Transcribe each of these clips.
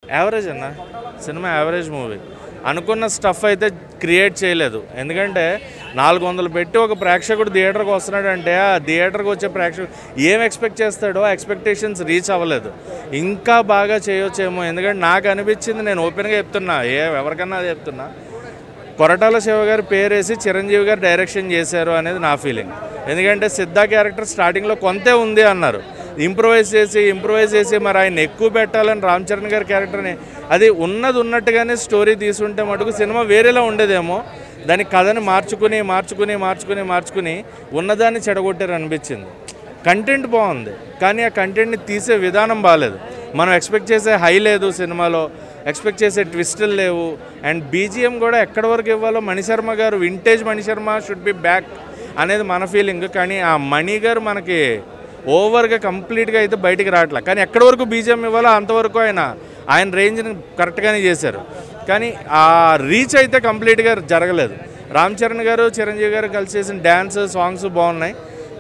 Average అన్న సినిమా average movie అనుకున్న స్టఫ్ అయితే క్రియేట్ చేయలేదు ఎందుకంటే నాలుగు వందలు పెట్టి ఒక ప్రేక్షకుడు థియేటర్కి వస్తున్నాడంటే ఆ థియేటర్కి వచ్చే ప్రేక్షకుడు ఏం ఎక్స్పెక్ట్ చేస్తాడో ఎక్స్పెక్టేషన్స్ రీచ్ అవ్వలేదు ఇంకా బాగా చేయొచ్చేమో ఎందుకంటే నాకు అనిపించింది నేను ఓపెన్గా చెప్తున్నా ఏ ఎవరికన్నా అది చెప్తున్నా కొరటాల శివ గారి పేరేసి చిరంజీవి గారు డైరెక్షన్ చేశారు అనేది నా ఫీలింగ్ ఎందుకంటే సిద్ధా క్యారెక్టర్ స్టార్టింగ్లో కొంతే ఉంది అన్నారు ఇంప్రూవైజ్ చేసి ఇంప్రూవైజ్ చేసి మరి ఆయన ఎక్కువ పెట్టాలని రామ్ చరణ్ గారి క్యారెక్టర్ని అది ఉన్నది ఉన్నట్టుగానే స్టోరీ తీసుంటే మటుకు సినిమా వేరేలా ఉండేదేమో దాని కథని మార్చుకుని మార్చుకుని మార్చుకుని మార్చుకుని ఉన్నదాన్ని చెడగొట్టారు అనిపించింది కంటెంట్ బాగుంది కానీ ఆ కంటెంట్ని తీసే విధానం బాగాలేదు మనం ఎక్స్పెక్ట్ చేసే హై లేదు సినిమాలో ఎక్స్పెక్ట్ చేసే ట్విస్టులు లేవు అండ్ బీజిఎం కూడా ఎక్కడి వరకు ఇవ్వాలో Mani Sharma garu vintage Mani Sharma should be back అనేది మన ఫీలింగ్ కానీ ఆ మణి గారు మనకి ఓవర్గా కంప్లీట్గా అయితే బయటికి రావట్లే కానీ ఎక్కడి వరకు బీజిఎం ఇవ్వాలో అంతవరకు ఆయన ఆయన రేంజ్ని కరెక్ట్గానే చేశారు కానీ ఆ రీచ్ అయితే కంప్లీట్గా జరగలేదు రామ్ చరణ్ గారు చిరంజీవి గారు కలిసి చేసిన డ్యాన్స్ సాంగ్స్ బాగున్నాయి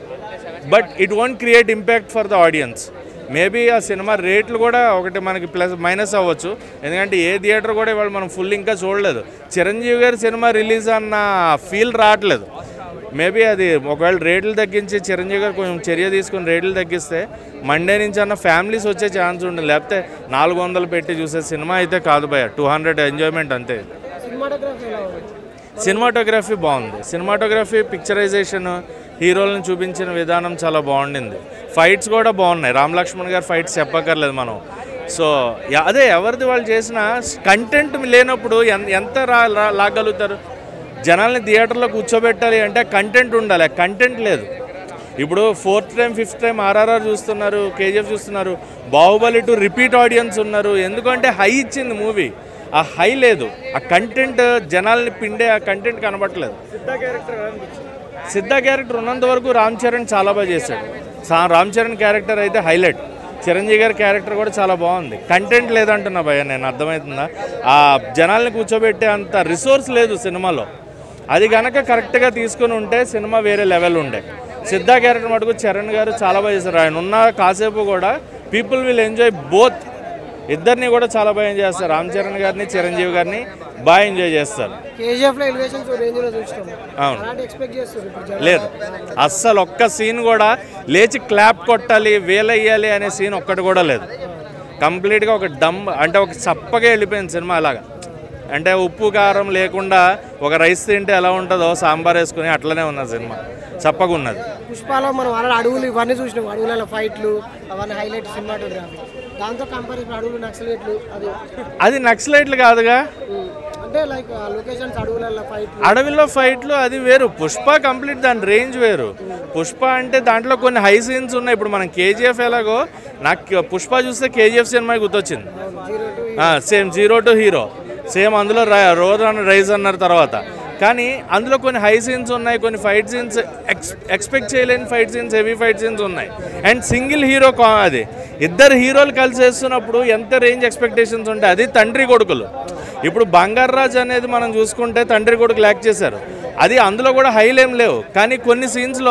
but it won't create impact for the audience maybe ఆ సినిమా రేట్లు కూడా ఒకటి మనకి ప్లస్ మైనస్ అవ్వచ్చు ఎందుకంటే ఏ థియేటర్ కూడా ఇవాళ మనం ఫుల్ ఇంకా చూడలేదు చిరంజీవి గారి సినిమా రిలీజ్ అన్న ఫీల్ రావట్లేదు మేబీ అది ఒకవేళ రేట్లు తగ్గించి చిరంజీవి గారు కొంచెం చర్య తీసుకుని రేట్లు తగ్గిస్తే మండే నుంచి అన్న ఫ్యామిలీస్ వచ్చే ఛాన్స్ ఉంటుంది లేకపోతే నాలుగు వందలు పెట్టి చూసే సినిమా అయితే కాదు భయ టూ హండ్రెడ్ ఎంజాయ్మెంట్ అంతే సినిమాటోగ్రఫీ ఎలా ఉంది సినిమాటోగ్రఫీ బాగుంది సినిమాటోగ్రఫీ పిక్చరైజేషన్ హీరోలను చూపించిన విధానం చాలా బాగుండింది ఫైట్స్ కూడా బాగున్నాయి రామ్ లక్ష్మణ్ గారు ఫైట్స్ చెప్పక్కర్లేదు మనం సో యా- అదే ఎవరిది వాళ్ళు చేసిన కంటెంట్ లేనప్పుడు ఎన్- ఎంత రా రా- లాగలుగుతారు జనాల్ని థియేటర్లో కూర్చోబెట్టాలి అంటే కంటెంట్ ఉండాలి కంటెంట్ లేదు ఇప్పుడు fourth time fifth time RRR చూస్తున్నారు కేజీఎఫ్ చూస్తున్నారు బాహుబలి టు రిపీట్ ఆడియన్స్ ఉన్నారు ఎందుకంటే హై ఇచ్చింది మూవీ ఆ హై లేదు ఆ కంటెంట్ జనాల్ని పిండే ఆ కంటెంట్ కనబట్టలేదు సిద్ధా క్యారెక్టర్ ఎలా అనిపించింది సిద్ధ క్యారెక్టర్ ఉన్నంత వరకు రామ్ చరణ్ చాలా బాగా చేశాడు సా- రామ్ చరణ్ క్యారెక్టర్ అయితే హైలైట్ చిరంజీవి గారి క్యారెక్టర్ కూడా చాలా బాగుంది కంటెంట్ లేదంటున్నా భయ్య నేను అర్థమవుతుందా ఆ జనాల్ని కూర్చోబెట్టే అంత రిసోర్స్ లేదు సినిమాలో అది గనక కరెక్ట్గా తీసుకుని ఉంటే సినిమా వేరే లెవెల్ ఉండే సిద్ధ క్యారెక్టర్ మటుకు చరణ్ గారు చాలా బాగా చేశారు ఆయన ఉన్న కాసేపు కూడా పీపుల్ విల్ ఎంజాయ్ బోత్ ఇద్దరిని కూడా చాలా బాగా ఎంజాయ్ చేస్తారు రామ్ చరణ్ గారిని చిరంజీవి గారిని బాగా ఎంజాయ్ చేస్తారు కేజీఎఫ్ లో ఎలివేషన్స్ రేంజ్ లో చూసినాం అవును. అలాంటి ఎక్స్పెక్ట్ చేస్తారు ఇప్పుడు జనాలు. లేదు అస్సలు ఒక్క సీన్ కూడా లేచి క్లాప్ కొట్టాలి వేలయ్యాలి అనే సీన్ ఒక్కటి కూడా లేదు కంప్లీట్గా ఒక డమ్ అంటే ఒక చప్పగా వెళ్ళిపోయింది సినిమా అలాగా అంటే ఉప్పు కారం లేకుండా ఒక రైస్ తింటే ఎలా ఉంటుందో సాంబార్ వేసుకుని అట్లనే ఉన్నది సినిమా చప్పగా ఉన్నది పుష్పాలో మనం ఆల్రెడీ అడవులు ఇవన్నీ చూసినాం అడవులలో ఫైట్లు అవన్నీ హైలైట్ సినిమాటోగ్రఫీ దాంతో కంపారిజన్ అడవులు నక్సలైట్లు అది అది నక్సలైట్లు కాదుగా ఉమ్, అంటే లైక్ లొకేషన్స్ అడవులలో ఫైట్లు అడవిలో ఫైట్లు అది వేరు పుష్ప కంప్లీట్ దాని రేంజ్ వేరు పుష్ప అంటే దాంట్లో కొన్ని హై సీన్స్ ఉన్నాయి ఇప్పుడు మనం కేజీఎఫ్ ఎలాగో నాకు పుష్ప చూస్తే కేజీఎఫ్ సినిమా గుర్తొచ్చింది zero to same zero to hero same అందులో రోడ్ అన్న రైజ్ అన్నారు తర్వాత కానీ అందులో కొన్ని హై సీన్స్ ఉన్నాయి కొన్ని ఫైట్ సీన్స్ ఎక్స్ ఎక్స్పెక్ట్ చేయలేని fight scenes heavy fight scenes ఉన్నాయి అండ్ సింగిల్ హీరో కా అది ఇద్దరు హీరోలు కలిసి వేస్తున్నప్పుడు ఎంత రేంజ్ ఎక్స్పెక్టేషన్స్ ఉంటాయి అది తండ్రి కొడుకులు ఇప్పుడు బంగారాజ్ అనేది మనం చూసుకుంటే తండ్రి కొడుకు ల్యాక్ చేశారు అది అందులో కూడా హైలేం లేవు కానీ కొన్ని సీన్స్లో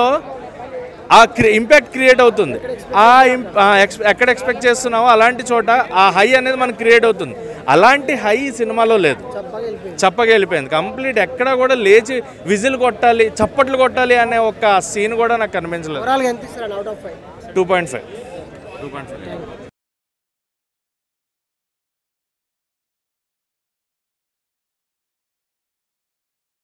ఆ క్రి ఇంపాక్ట్ క్రియేట్ అవుతుంది ఆ ఇం- ఆ ఎక్స్ ఎక్కడ ఎక్స్పెక్ట్ చేస్తున్నావో అలాంటి చోట ఆ హై అనేది మనకు క్రియేట్ అవుతుంది అలాంటి హై ఈ సినిమాలో లేదు చప్పగా వెళ్ళిపోయింది చప్పగా వెళ్ళిపోయింది కంప్లీట్ ఎక్కడ కూడా లేచి విజిల్ కొట్టాలి చప్పట్లు కొట్టాలి అనే ఒక సీన్ కూడా నాకు కనిపించలేదు ఓవరాల్గా ఎంత ఇస్తారు out of five two point five two point five